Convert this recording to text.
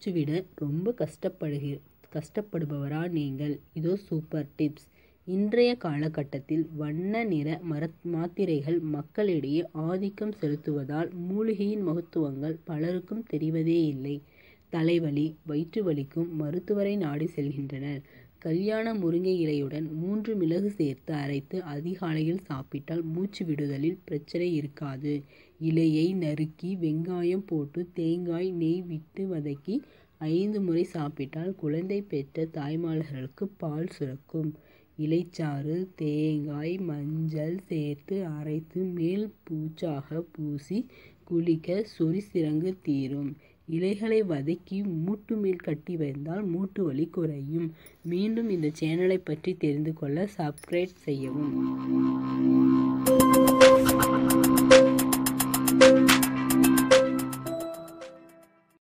மூச்சுவிட ரொம்ப கஷ்டப்படுகி கஷ்டப்படுபவரா நீங்கள் இதோ சூப்பர் டிப்ஸ் இன்றைய காலகட்டத்தில் வண்ண நிற மர மாத்திரைகள் மக்களிடையே ஆதிக்கம் செலுத்துவதால் மூலிகையின் மகத்துவங்கள் பலருக்கும் தெரிவதே இல்லை தலைவலி வயிற்று வலிக்கும் மருத்துவரை நாடி செல்கின்றனர் கல்யாண முருங்கை இலையுடன் மூன்று மிளகு சேர்த்து அரைத்து அதிகாலையில் சாப்பிட்டால் மூச்சு விடுதலில் பிரச்சனை இருக்காது இலையை நறுக்கி வெங்காயம் போட்டு தேங்காய் நெய் விட்டு வதக்கி ஐந்து முறை சாப்பிட்டால் குழந்தை பெற்ற தாய்மார்களுக்கு பால் சுரக்கும் இலைச்சாறு தேங்காய் மஞ்சள் சேர்த்து அரைத்து மேல் பூச்சாக பூசி குளிக்க சொறி சிரங்கு தீரும் இலைகளை வதக்கி மூட்டு மேல் கட்டி வைத்தால் மூட்டு வலி குறையும் மீண்டும் இந்த சேனலை பற்றி தெரிந்து கொள்ள சப்ஸ்கிரைப் செய்யவும்